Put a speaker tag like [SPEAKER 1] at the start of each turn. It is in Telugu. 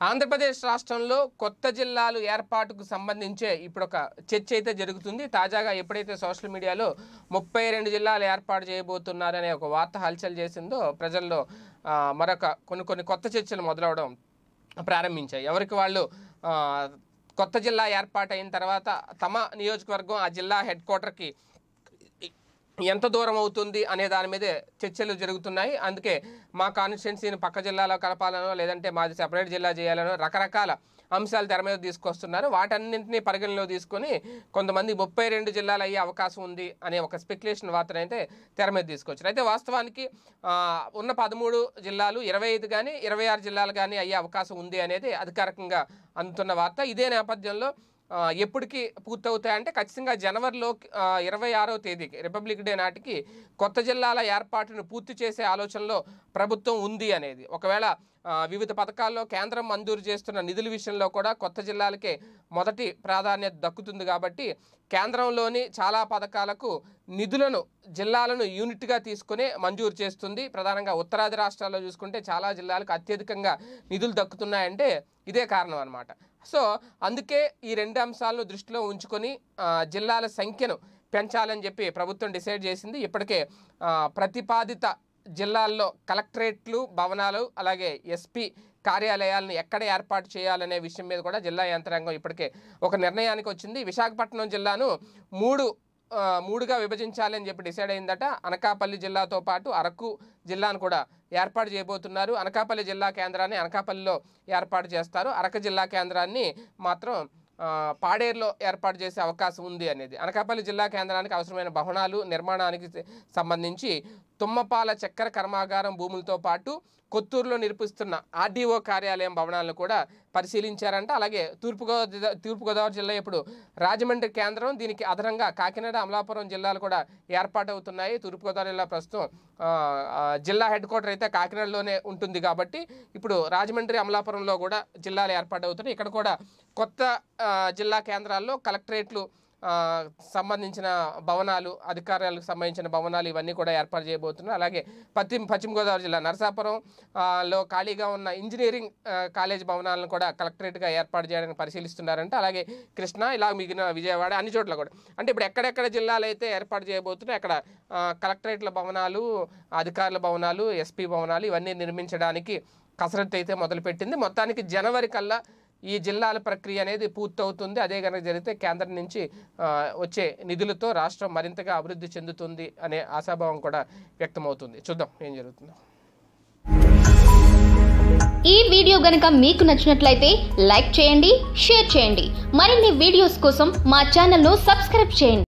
[SPEAKER 1] ఆంధ్రప్రదేశ్ రాష్ట్రంలో కొత్త జిల్లాలు ఏర్పాటుకు సంబంధించే ఇప్పుడు ఒక చర్చ అయితే జరుగుతుంది తాజాగా ఎప్పుడైతే సోషల్ మీడియాలో ముప్పై రెండు జిల్లాలు ఏర్పాటు చేయబోతున్నారనే ఒక వార్త హల్చల్ చేసిందో ప్రజల్లో ఆ, మరొక కొన్ని కొన్ని కొత్త చర్చలు మొదలవడం ప్రారంభించాయి ఎవరికి వాళ్ళు ఆ, కొత్త జిల్లా ఏర్పాటైన తర్వాత తమ నియోజకవర్గం ఆ జిల్లా హెడ్ క్వార్టర్కి ఎంత దూరం అవుతుంది అనే దాని మీదే చర్చలు జరుగుతున్నాయి అందుకే మా కాన్స్టిట్యున్సీని పక్క జిల్లాలో కలపాలనో లేదంటే మాది సెపరేట్ జిల్లా చేయాలనో రకరకాల అంశాలు తెర మీద తీసుకొస్తున్నారు వాటన్నింటినీ పరిగణలో తీసుకొని కొంతమంది ముప్పై రెండు జిల్లాలు అయ్యే అవకాశం ఉంది అనే ఒక స్పెక్యులేషన్ వార్తను అయితే తెర మీద తీసుకొచ్చారు అయితే వాస్తవానికి ఆ, ఉన్న పదమూడు జిల్లాలు ఇరవై ఐదు కానీ ఇరవై ఆరు జిల్లాలు కానీ అయ్యే అవకాశం ఉంది అనేది అధికారికంగా అందుతున్న వార్త ఇదే నేపథ్యంలో ఆ, ఎప్పటికి పూర్తవుతాయంటే ఖచ్చితంగా జనవరిలో ఆ, ఇరవై ఆరో తేదీకి రిపబ్లిక్ డే నాటికి కొత్త జిల్లాల ఏర్పాటును పూర్తి చేసే ఆలోచనలో ప్రభుత్వం ఉంది అనేది ఒకవేళ ఆ, వివిధ పథకాల్లో కేంద్రం మంజూరు చేస్తున్న నిధుల విషయంలో కూడా కొత్త జిల్లాలకే మొదటి ప్రాధాన్యత దక్కుతుంది కాబట్టి కేంద్రంలోని చాలా పథకాలకు నిధులను జిల్లాలను యూనిట్గా తీసుకుని మంజూరు చేస్తుంది ప్రధానంగా ఉత్తరాది రాష్ట్రాల్లో చూసుకుంటే చాలా జిల్లాలకు అత్యధికంగా నిధులు దక్కుతున్నాయంటే ఇదే కారణం అన్నమాట సో అందుకే ఈ రెండు అంశాలను దృష్టిలో ఉంచుకొని ఆ, జిల్లాల సంఖ్యను పెంచాలని చెప్పి ప్రభుత్వం డిసైడ్ చేసింది ఇప్పటికే ఆ, ప్రతిపాదిత జిల్లాల్లో కలెక్టరేట్లు భవనాలు అలాగే ఎస్పీ కార్యాలయాలను ఎక్కడ ఏర్పాటు చేయాలనే విషయం మీద కూడా జిల్లా యంత్రాంగం ఇప్పటికే ఒక నిర్ణయానికి వచ్చింది విశాఖపట్నం జిల్లాను మూడు ఆ, మూడుగా విభజించాలని చెప్పి డిసైడ్ అయిందట అనకాపల్లి జిల్లాతో పాటు అరకు జిల్లాను కూడా ఏర్పాటు చేయబోతున్నారు అనకాపల్లి జిల్లా కేంద్రాన్ని అనకాపల్లిలో ఏర్పాటు చేస్తారు అరకు జిల్లా కేంద్రాన్ని మాత్రం ఆ, పాడేరులో ఏర్పాటు చేసే అవకాశం ఉంది అనేది అనకాపల్లి జిల్లా కేంద్రానికి అవసరమైన భవనాలు నిర్మాణానికి సంబంధించి తుమ్మపాల చక్కెర కర్మాగారం భూములతో పాటు కొత్తూరులో నిర్మిస్తున్న ఆర్డీఓ కార్యాలయం భవనాలను కూడా పరిశీలించారంట అలాగే తూర్పుగోదావరి తూర్పుగోదావరి జిల్లా ఇప్పుడు రాజమండ్రి కేంద్రం దీనికి అదనంగా కాకినాడ అమలాపురం జిల్లాలు కూడా ఏర్పాటవుతున్నాయి తూర్పుగోదావరి జిల్లా ప్రస్తుతం ఆ, ఆ, జిల్లా హెడ్ క్వార్టర్ అయితే కాకినాడలోనే ఉంటుంది కాబట్టి ఇప్పుడు రాజమండ్రి అమలాపురంలో కూడా జిల్లాలు ఏర్పాటవుతున్నాయి ఇక్కడ కూడా కొత్త ఆ, జిల్లా కేంద్రాల్లో కలెక్టరేట్లు ఆ, సంబంధించిన భవనాలు అధికారాలకు సంబంధించిన భవనాలు ఇవన్నీ కూడా ఏర్పాటు చేయబోతున్నారు అలాగే పశ్చిమ పశ్చిమ గోదావరి జిల్లా నరసాపురం ఆ, లో ఖాళీగా ఉన్న ఇంజనీరింగ్ ఆ, కాలేజ్ భవనాలను కూడా కలెక్టరేట్గా ఏర్పాటు చేయడానికి పరిశీలిస్తున్నారంట అలాగే కృష్ణా ఇలా మిగిలిన విజయవాడ అన్ని చోట్ల కూడా అంటే ఇప్పుడు ఎక్కడెక్కడ జిల్లాలు అయితే ఏర్పాటు చేయబోతున్నాయి అక్కడ ఆ, కలెక్టరేట్ల భవనాలు అధికారుల భవనాలు ఎస్పీ భవనాలు ఇవన్నీ నిర్మించడానికి కసరత్తు అయితే మొదలుపెట్టింది మొత్తానికి జనవరి కల్లా ఈ జిల్లాల ప్రక్రియ అనేది పూర్తవుతుంది అదే కనుక జరిగితే కేంద్రం నుంచి ఆ, వచ్చే నిధులతో రాష్ట్రం మరింతగా అభివృద్ధి చెందుతుంది అనే ఆశాభావం కూడా వ్యక్తమవుతుంది చూద్దాం ఏం జరుగుతుందో
[SPEAKER 2] ఈ వీడియో గనక మీకు నచ్చినట్లయితే లైక్ చేయండి షేర్ చేయండి మరిన్ని వీడియోస్ కోసం మా ఛానల్ను సబ్స్క్రైబ్ చేయండి